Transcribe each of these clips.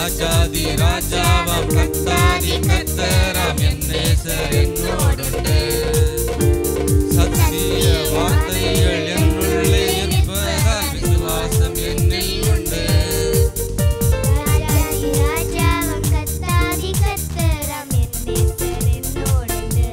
ராஜாதி ராஜாவாம் கத்தாதி கத்தராம் என் நேசர் என்னோடுண்டு சத்திய வார்த்தைகள் என்னுள்ளே இருப்பதால் விசுவாசம் என்னில் உண்டு ராஜாதி ராஜாவம் கத்தாதி கத்தராம் என் நேசர் என்னோடுண்டு.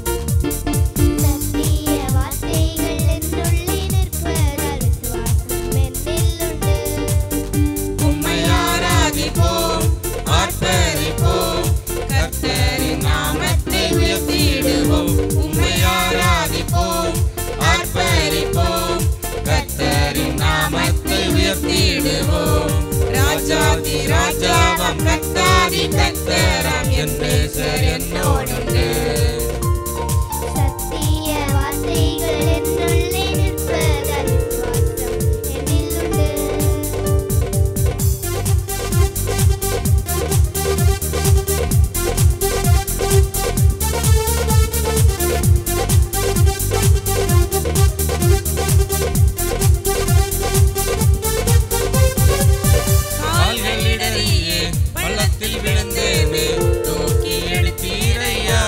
சத்திய வார்த்தைகள் என்னுள்ளே நிற்பதால் விசுவாசம் என்னில் உண்டு. உம்மை ஆராதிப்போம் ஆர்ப்பரிப்போம் கர்த்தரின் நாமத்தை உயர்த்திடுவோம் உம்மை ஆராதிப்போம் ஆர்ப்பரிப்போம் கர்த்தரின் நாமத்தை உயர்த்திடுவோம் ராஜாதி ராஜாவாம் கர்த்தாதி கர்த்தராம் என் நேசர் என்னோடுண்டு சத்திய வார்த்தைகள் என்னுள்ளே நிற்பதால் விசுவாசம் என்னில் உண்டு. கால்களிடையே பள்ளத்தில் விழுந்தேனே தூக்கி எடுத்தீரையா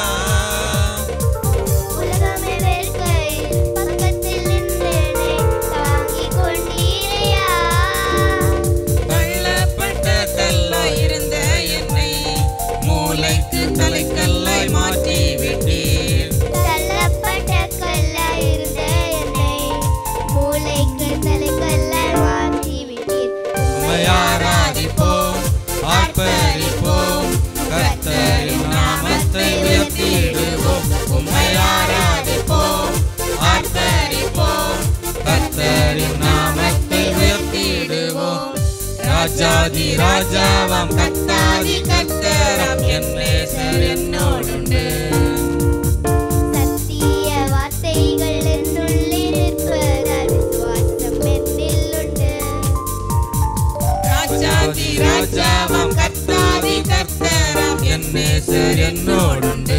உலகமே வெறுக்கையில் பக்கத்தில் நின்றேனே தாங்கிக் கொண்டீரையா. தள்ளப்பட்ட கல்லாய் இருந்த என்னை மூளைக்கு தலைக்கல்லாய் மாற்றி விட்டீர் தள்ளப்பட்ட கல்லாய் இருந்த என்னை மூளைக்கு தலைக்கல்லாய் மாற்றி விட்டீர். உம்மை ஆராதிப்போம் ஆர்ப்பரிப்போம் கர்த்தரின் நாமத்தை உயர்த்திடுவோம் உம்மை ஆராதிப்போம் ஆர்ப்பரிப்போம் கர்த்தரின் நாமத்தை உயர்த்திடுவோம் ராஜாதி ராஜாவாம் கர்த்தாதி கர்த்தரம் என் நேசர் என்னோடுண்டு சத்திய வார்த்தைகள் என்னுள்ளே நிற்பதால் விசுவாசம் என்னில் உண்டு. ராஜாதி ராஜாவாம் கர்த்தாதி கர்த்தராம் என் நேசர் என்னோடுண்டு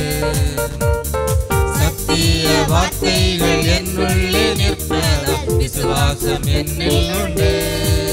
சத்திய வார்த்தைகள் என்னுள்ளே நிற்பதால் விசுவாசம் என்னில் உண்டு